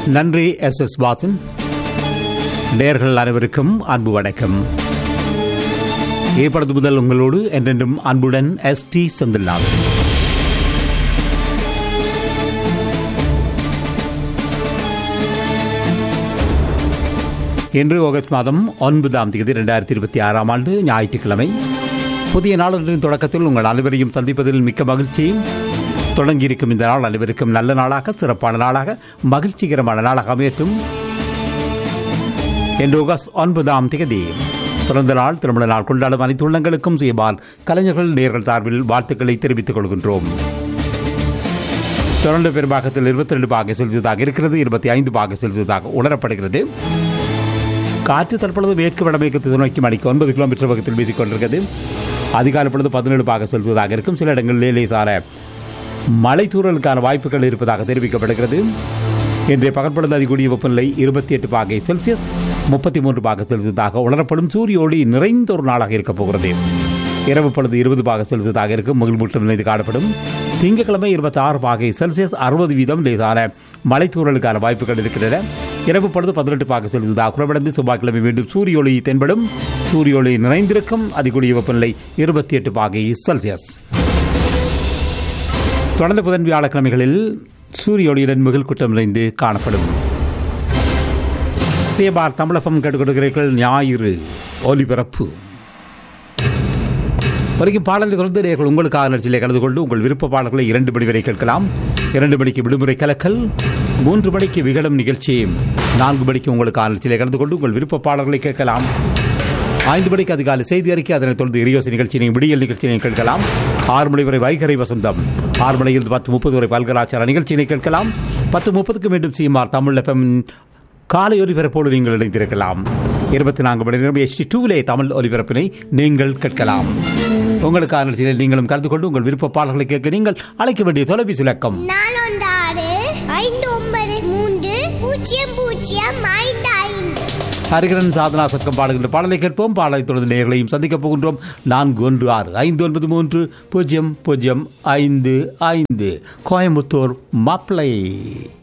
நன்றி S S Vasan நேர்கள் அனைவருக்கும் அன்பு வணக்கம் ஏற்படுத்து முதல் உங்களோடு என்றென்றும் அன்புடன் எஸ் டி செந்தில்நாதன் இன்று ஆகஸ்ட் மாதம் ஒன்பதாம் தேதி இரண்டாயிரத்தி இருபத்தி ஆறாம் ஆண்டு ஞாயிற்றுக்கிழமை புதிய நாளொன்றின் தொடக்கத்தில் உங்கள் அனைவரையும் சந்திப்பதில் மிக்க மகிழ்ச்சியும் தொடங்கியிருக்கும் இந்த நாள் அனைவருக்கும் நல்ல நாளாக சிறப்பான நாளாக மகிழ்ச்சிகரமான நாளாக அமையட்டும் இன்று ஆகஸ்ட் ஒன்பதாம் தேதி பிறந்த நாள் திருமண நாள் கொண்டாடும் அனைத்து உள்ளங்களுக்கும் செய்வால் கலைஞர்கள் நேர்கள் சார்பில் வாழ்த்துக்களை தெரிவித்துக் கொள்கின்றோம் தொடர்ந்து பெரும்பாகத்தில் இருபத்தி ரெண்டு பாக செல்சியஸாக இருக்கிறது இருபத்தி ஐந்து பாக செல்சியஸாக உணரப்படுகிறது காற்று தற்பொழுது மேற்கு வடமேற்கு திசை மணிக்கு ஒன்பது கிலோமீட்டர் வேகத்தில் வீசிக் கொண்டிருக்கிறது அதிகாலை பொழுது பதினேழு பாக செல்சியஸாக இருக்கும் சில இடங்களில் லேசான மழை தூறலுக்கான வாய்ப்புகள் இருப்பதாக தெரிவிக்கப்படுகிறது இன்றைய பகற்பொழுது அதிகூடிய வெப்பநிலை இருபத்தி எட்டு பாகை செல்சியஸ் முப்பத்தி மூன்று பாக செல்சியஸாக உணரப்படும் சூரிய ஒளி நிறைந்த ஒரு நாளாக இருக்கப் போகிறது இரவு பொழுது இருபது பாக செல்சியஸாக இருக்கும் மகிழ்மூட்டம் நிறைந்து காணப்படும் திங்கட்கிழமை இருபத்தி ஆறு பாகை செல்சியஸ் அறுபது வீதம் லேசான மலைத்தூறலுக்கான வாய்ப்புகள் இருக்கின்றன இரவு பொழுது பதினெட்டு பாக செல்சியஸாக குறைவடைந்து செவ்வாய்க்கிழமை மீண்டும் சூரிய ஒளி தென்படும் சூரிய ஒளி நிறைந்திருக்கும் அதிகூடிய வெப்பநிலை இருபத்தி எட்டு பாகை செல்சியஸ் தொடர்ந்து புதன் வியாழக்கிழமைகளில் சூரிய ஒளியுடன் மிகுல் குற்றம் நிறைந்து காணப்படும் சேபார் தமிழகம் கேட்டுக்கொண்டிருக்கிறீர்கள் ஞாயிறு ஒலிபரப்பு வரைக்கும் பாடலை தொடர்ந்து நேர்கள் உங்களுக்காக நிகழ்ச்சியிலே கலந்து கொண்டு உங்கள் விருப்ப பாடல்களை இரண்டு மணி வரை கேட்கலாம் இரண்டு மணிக்கு விடுமுறை கலக்கல் மூன்று மணிக்கு விகடம் நிகழ்ச்சி நான்கு மணிக்கு உங்களுக்கான நிகழ்ச்சியிலே கலந்து கொண்டு உங்கள் விருப்ப பாடல்களை கேட்கலாம் ஐந்து மணிக்கு அதிகாலை செய்தி அறிக்கை அதனைத் தொடர்ந்து இரியோசி நிகழ்ச்சியை விடியல் நிகழ்ச்சியை கேட்கலாம் ஆறு மணி வரை வைகரை வசந்தம் ஆறு மணியில் பத்து முப்பது வரை பல்கலாச்சார நிகழ்ச்சியினை கேட்கலாம் பத்து முப்பதுக்கு மீண்டும் சிஎம்ஆர் தமிழ் எஃப்எம் காலை ஒலிபரப்போடு நீங்கள் இணைந்திருக்கலாம் இருபத்தி நான்கு மணி நேரம் எஸ்டி டூவிலே தமிழ் ஒலிபரப்பினை நீங்கள் கேட்கலாம் உங்களுக்கான நிகழ்ச்சியில் நீங்களும் கலந்து கொண்டு உங்கள் விருப்ப பாடல்களை கேட்க நீங்கள் அழைக்க வேண்டிய தொலைபேசி இலக்கம் நாலொன்று ஆறு ஐந்து ஒன்பது மூன்று பூஜ்ஜியம் பூஜ்ஜியம் ஐந்து ஐந்து ஹரிகரன் சாதனா சத்தம் பாடுகின்ற பாடலை கேட்போம் பாடலை தொடர்ந்து நேர்களையும் சந்திக்கப் போகின்றோம் நான்கு ஒன்று ஆறு ஐந்து ஒன்பது மூன்று பூஜ்ஜியம் பூஜ்ஜியம் ஐந்து ஐந்து கோயம்புத்தூர் மாப்பிளை